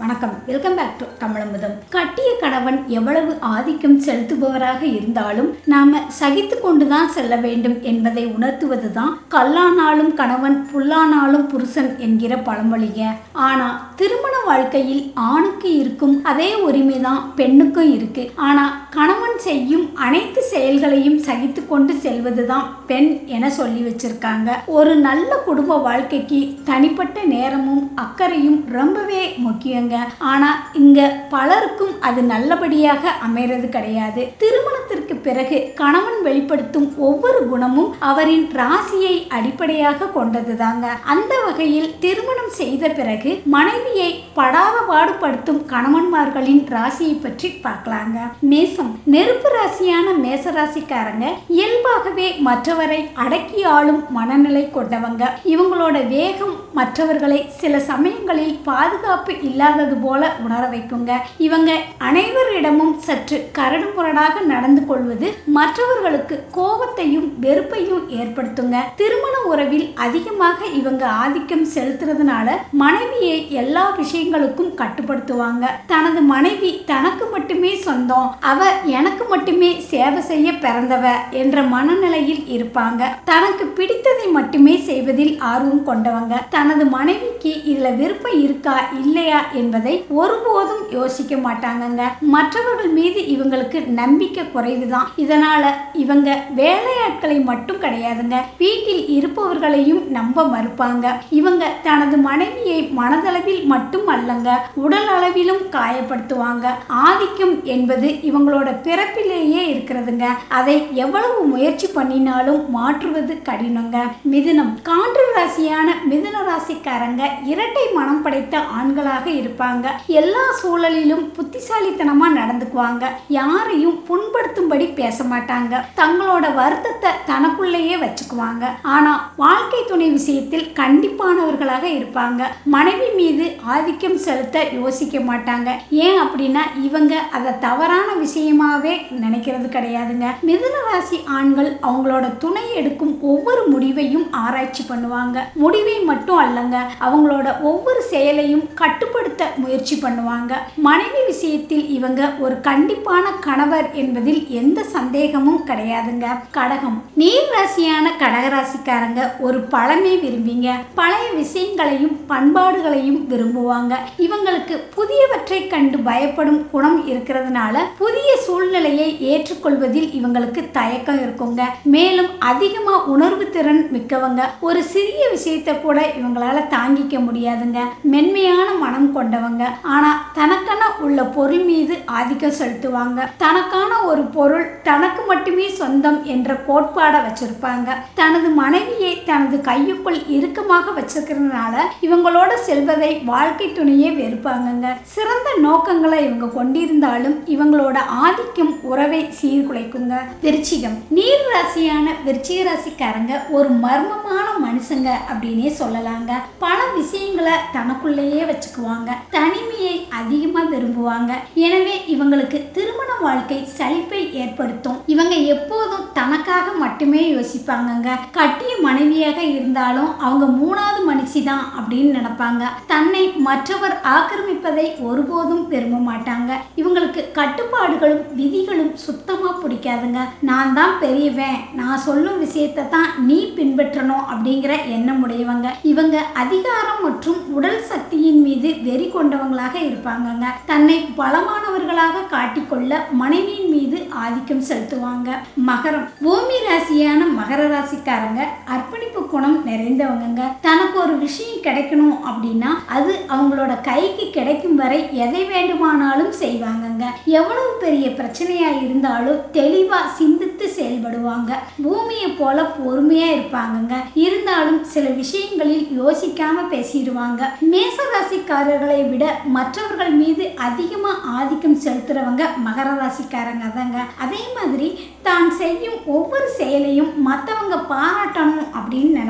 வணக்கம் welcome back to தமிழமுதம் கட்டிய கணவன் எவ்வளவு ஆதிக்கம் செலுத்துபவராக இருந்தாலும் நாம சகித்து கொண்டுதான் செல்ல வேண்டும் என்பதை உணர்த்துவதுதான் கல்லானாலும் கணவன் புல்லானாலும் புருஷன் என்கிற பழமொழிக ஆனா திருமண வாழ்க்கையில் ஆணுக்கு இருக்கும் அதே உரிமை தான் பெண்ணுக்கும் இருக்கு ஆனா கணவன் செய்யும் அனைத்து செயல்களையும் சகித்து கொண்டு செல்வதுதான் பெண் என சொல்லி வச்சிருக்காங்க ஒரு நல்ல குடும்ப வாழ்க்கைக்கு தனிப்பட்ட நேரமும் அக்கறையும் ரொம்பவே முக்கியங்க ஆனா இங்க பலருக்கும் அது நல்லபடியாக அமைறது கிடையாது திருமணத்திற்கு பிறகு கணவன் வெளிப்படுத்தும் ஒவ்வொரு குணமும் அவரின் ராசியை அடிப்படையாக கொண்டதுதாங்க அந்த வகையில் திருமணம் செய்த பிறகு மனைவியை படாத பாடுபடுத்தும் கணவன்மார்களின் ராசியை பற்றி பார்க்கலாங்க மேசம் நெருப்பு ராசியான மேச ராசிக்காரங்க இயல்பாகவே மற்றவரை அடக்கி ஆளும் மனநிலை கொண்டவங்க இவங்களோட வேகம் மற்றவர்களை சில சமயங்களில் பாதுகாப்பு இல்லாதது போல உணர வைக்குங்க இவங்க அனைவரிடமும் சற்று கரடுமுரடாக நடந்து கொள்வது மற்றவர்களுக்கு கோபத்தையும் வெறுப்பையும் ஏற்படுத்துங்க திருமண உறவில் அதிகமாக இவங்க ஆதிக்கம் செலுத்துறதுனால மனைவியை எல்லா விஷயங்களுக்கும் கட்டுப்படுத்துவாங்க தனது மனைவி தனக்கு மட்டுமே சொந்தம் அவ எனக்கு மட்டுமே சேவை செய்ய பிறந்தவ என்ற மனநிலையில் இருப்பாங்க தனக்கு பிடித்ததை மட்டுமே செய்வதில் ஆர்வம் கொண்டவங்க தனது மனைவிக்கு இதுல விருப்பம் இருக்கா இல்லையா என்பதை ஒருபோதும் யோசிக்க மாட்டாங்கங்க மற்றவர்கள் மீது இவங்களுக்கு நம்பிக்கை குறைவுதான் இதனால இவங்க வேலையாட்களை மட்டும் கிடையாதுங்க வீட்டில் இருப்பவர்களையும் நம்ப மறுப்பாங்க இவங்க தனது மனைவியை மனதளவில் மட்டும் அல்லங்க உடல் அளவிலும் காயப்படுத்துவாங்க ஆதிக்கம் என்பது இவங்களோட பிறப்பிலேயே இருக்கிறதுங்க அதை எவ்வளவு முயற்சி பண்ணினாலும் மாற்றுவது கடினங்க மிதுனம் காற்று ராசியான மிதுன ராசிக்காரங்க இரட்டை மனம் படைத்த ஆண்களாக இருப்பாங்க எல்லா சூழலிலும் புத்திசாலித்தனமா நடந்துக்குவாங்க யாரையும் புண்படுத்தும்படி பேச மாட்டாங்க தங்களோட வருத்தத்தை தனக்குள்ளேயே வச்சுக்குவாங்க ஆனா வாழ்க்கை துணை விஷயத்தில் கண்டிப்பானவர்களாக இருப்பாங்க மனைவி மீது ஆதிக்கம் செலுத்த யோசிக்க மாட்டாங்க ஏன் அப்படின்னா இவங்க அதை தவறான விஷயமாவே நினைக்கிறது கிடையாதுங்க மிதுன ராசி ஆண்கள் அவங்களோட துணை எடுக்கும் ஒவ்வொரு முடிவையும் ஆராய்ச்சி பண்ணுவாங்க முடிவை மட்டும் அல்லங்க அவங்களோட ஒவ்வொரு செயலையும் கட்டுப்படுத்த முயற்சி பண்ணுவாங்க மனைவி விஷயத்தில் இவங்க ஒரு கண்டிப்பான கணவர் என்பதில் எந்த சந்தேகமும் கிடையாதுங்க கடகம் நீர் ராசியான கடகராசிக்காரங்க ஒரு பழமை விரும்பிங்க பழைய விஷயங்களையும் பண்பாடுகளையும் விரும்புவாங்க இவங்களுக்கு புதியவற்றை கண்டு பயப்படும் குணம் இருக்கிறதுனால புதிய சூழ்நிலையை ஏற்றுக்கொள்வதில் இவங்களுக்கு தயக்கம் இருக்குங்க மேலும் அதிகமா உணர்வு திறன் மிக்கவங்க ஒரு சிறிய விஷயத்தை கூட இவங்களால தாங்கிக்க முடியாதுங்க மென்மையான மனம் கொண்டவங்க ஆனா தனக்கென உள்ள பொருள் மீது ஆதிக்கம் செலுத்துவாங்க தனக்கான ஒரு பொருள் தனக்கு மட்டுமே சொந்தம் என்ற கோட்பாடை வச்சிருப்பாங்க தனது மனைவியை தனது கையுக்குள் இறுக்கமாக வச்சிருக்கிறதுனால இவங்களோட செல்வதை வாழ்க்கை துணையே வெறுப்பாங்கங்க சிறந்த நோக்கங்களை இவங்க கொண்டிருந்தாலும் இவங்களோட ஆதிக்கம் உறவை சீர்குலைக்குங்க விருச்சிகம் நீர் ராசியான விருச்சிக ராசிக்காரங்க ஒரு மர்மமான மனுஷங்க அப்படின்னே சொல்லலாங்க பல விஷயங்களை தனக்குள்ளேயே வச்சுக்குவாங்க தனிமையை அதிகமா விரும்புவாங்க எனவே இவங்களுக்கு திருமண வாழ்க்கை சலிப்பை ஏற்படுத்தும் இவங்க எப்போதும் தனக்காக மட்டுமே யோசிப்பாங்கங்க கட்டிய மனைவியாக இருந்தாலும் அவங்க மூணாவது மனுஷி தான் அப்படின்னு நினைப்பாங்க தன்னை மற்றவர் ஆக்கிரமிப்பதை ஒருபோதும் விரும்ப மாட்டாங்க இவங்களுக்கு கட்டுப்பாடுகளும் விதிகளும் சுத்தமா பிடிக்காதுங்க நான் தான் பெரியவன் நான் சொல்லும் விஷயத்தை தான் நீ பின்பற்றணும் அப்படிங்கிற எண்ணம் உடையவங்க இவங்க அதிகாரம் மற்றும் உடல் சக்தியின் மீது வெறி கொண்டவங்களாக இருப்பாங்கங்க தன்னை பலமானவர்களாக காட்டிக்கொள்ள மனைவியின் மீது ஆதிக்கம் செலுத்துவாங்க மகரம் பூமி ராசியான மகர ராசிக்காரங்க அர்ப்பணிப்பு குணம் நிறைந்தவங்கங்க தனக்கு ஒரு விஷயம் கிடைக்கணும் அப்படின்னா அது அவங்களோட கைக்கு கிடைக்கும் வரை எதை வேண்டுமானாலும் செய்வாங்கங்க எவ்வளவு பெரிய பிரச்சனையா இருந்தாலும் தெளிவா சிந்தித்து செயல்படுவாங்க பூமியை போல பொறுமையா இருப்பாங்கங்க இருந்தாலும் சில விஷயங்களில் யோசிக்காம பேசிடுவாங்க மேச ராசிக்காரர்களை விட மற்றவர்கள் மீது அதிகமா ஆதிக்கம் செலுத்துறவங்க மகர ராசிக்காரங்க தாங்க அதே மாதிரி தான் செய்யும் ஒவ்வொரு செயலையும் மற்றவங்க பாராட்டணும் அப்படின்னு நினைப்பாங்க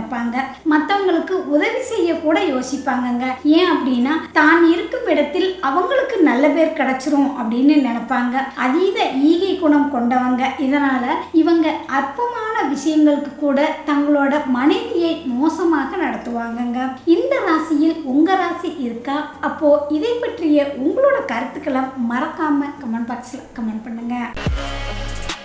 நினைப்பாங்க மற்றவங்களுக்கு உதவி செய்ய கூட யோசிப்பாங்கங்க ஏன் அப்படின்னா தான் இருக்கும் இடத்தில் அவங்களுக்கு நல்ல பேர் கிடைச்சிரும் அப்படின்னு நினைப்பாங்க அதீத ஈகை குணம் கொண்டவங்க இதனால இவங்க அற்பமான விஷயங்களுக்கு கூட தங்களோட மனைவியை மோசமாக நடத்துவாங்கங்க இந்த ராசியில் உங்க ராசி இருக்கா அப்போ இதை பற்றிய உங்களோட கருத்துக்களை மறக்காம கமெண்ட் பாக்ஸ்ல கமெண்ட் பண்ணுங்க